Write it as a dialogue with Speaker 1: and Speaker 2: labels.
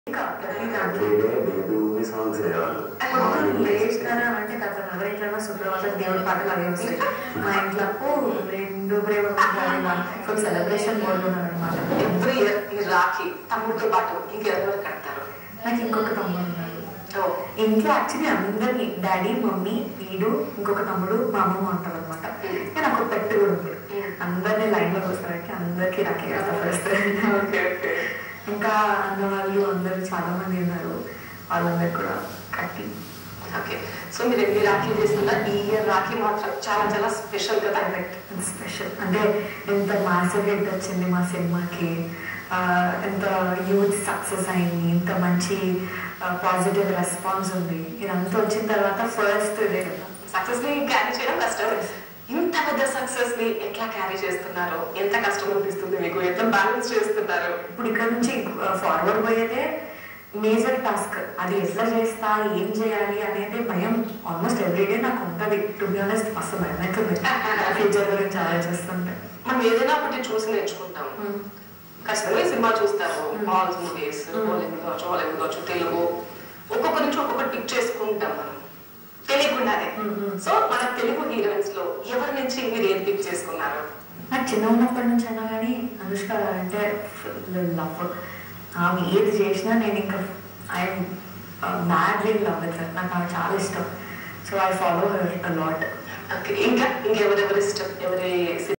Speaker 1: ఇంకా ప్రతి దాంట్లో
Speaker 2: ఎవ్రీడే బేబీ మూవీ సాంగ్స్ వేయవాళ్ళు
Speaker 1: లేచినారా అంటే కథ ఎవరింట్లో శుక్రవారం దేవుడి పాటలు అవి వస్తాయి మా ఇంట్లో రెండు ప్రేమ ఫుల్ సెలబ్రేషన్ మోడ్ ఉన్నాడు అనమాట
Speaker 3: ఎవ్రీ ఇయర్ ఈ రాఖీ తమ్ముడితో పాటు ఇంకెవరెవరు కడతారు
Speaker 1: నాకు ఇంకొక తమ్ముడు ఉన్నాడు
Speaker 3: ఓ
Speaker 1: ఇంట్లో యాక్చువల్లీ అందరినీ డాడీ మమ్మీ వీడు ఇంకొక తమ్ముడు మా అమ్మమ్మ ఉంటారు అనమాట నేను ఒక పెట్టి కూడా ఉంది అందరినీ లైన్ లో వస్తారంటే అందరికీ రాకే కదా ఫస్ట్
Speaker 3: ఓకే ఓకే
Speaker 1: ఇంకా అన్న వాళ్ళు అందరూ చాలా మంది ఉన్నారు వాళ్ళందరూ కూడా కట్టి
Speaker 3: ఓకే సో మీరు ఎన్ని రాఖీ చేస్తున్నా ఈ ఇయర్ రాఖీ మాత్రం చాలా చాలా స్పెషల్ కదా
Speaker 1: స్పెషల్ అంటే ఎంత మాసివ్ హిట్ వచ్చింది మా సినిమాకి ఆ, ఎంత యూత్ సక్సెస్ అయింది ఇంత మంచి పాజిటివ్ రెస్పాన్స్ ఉంది ఇదంతా వచ్చిన తర్వాత ఫస్ట్ డే కదా
Speaker 3: సక్సెస్ ని క్యారీ చేయడం కష్టం ఇంత పెద్ద సక్సెస్ ని ఎట్లా క్యారీ చేస్తున్నారు ఎంత కష్టం అనిపిస్తుంది మీకు ఎంత బ్యాలెన్స్ చేస్తున్నారు
Speaker 1: ఇప్పుడు ఇక్కడ నుంచి ఫార్వర్డ్ పోయేదే మేజర్ టాస్క్ అది ఎట్లా చేస్తా ఏం చేయాలి అనేది భయం ఆల్మోస్ట్ ఎవ్రీడే నాకు ఉంటుంది టు బి ఆనెస్ట్ మస్తు భయం అవుతుంది ఫ్యూచర్ గురించి ఆలోచిస్తుంటే
Speaker 3: మనం ఏదైనా ఒకటి చూసి నేర్చుకుంటాం ఖచ్చితంగా ఈ సినిమా చూస్తారు మాల్స్ మూవీస్ బాలీవుడ్ కావచ్చు హాలీవుడ్ కావచ్చు తెలుగు ఒక్కొక్క నుంచి ఒక్కొక్క టిక్ చేసుకుంటాం మనం తెలియకుండానే
Speaker 1: Mhm.
Speaker 3: సో మన తెలుగు హీరోయిన్స్ లో ఎవరి నుంచి మీరు ఏది పిక్ చేసుకున్నారు
Speaker 1: నాకు చిన్న ఉన్నప్పటి నుంచి అయినా కానీ అనుష్క అంటే లవ్ ఆమె ఏది చేసినా నేను ఇంకా ఐఎమ్ మ్యాడ్లీ లవ్ విత్ నాకు ఆమె చాలా ఇష్టం so I follow her lot
Speaker 3: okay ఇంకా ఇంకెవరెవరి ఇష్టం ఎవరి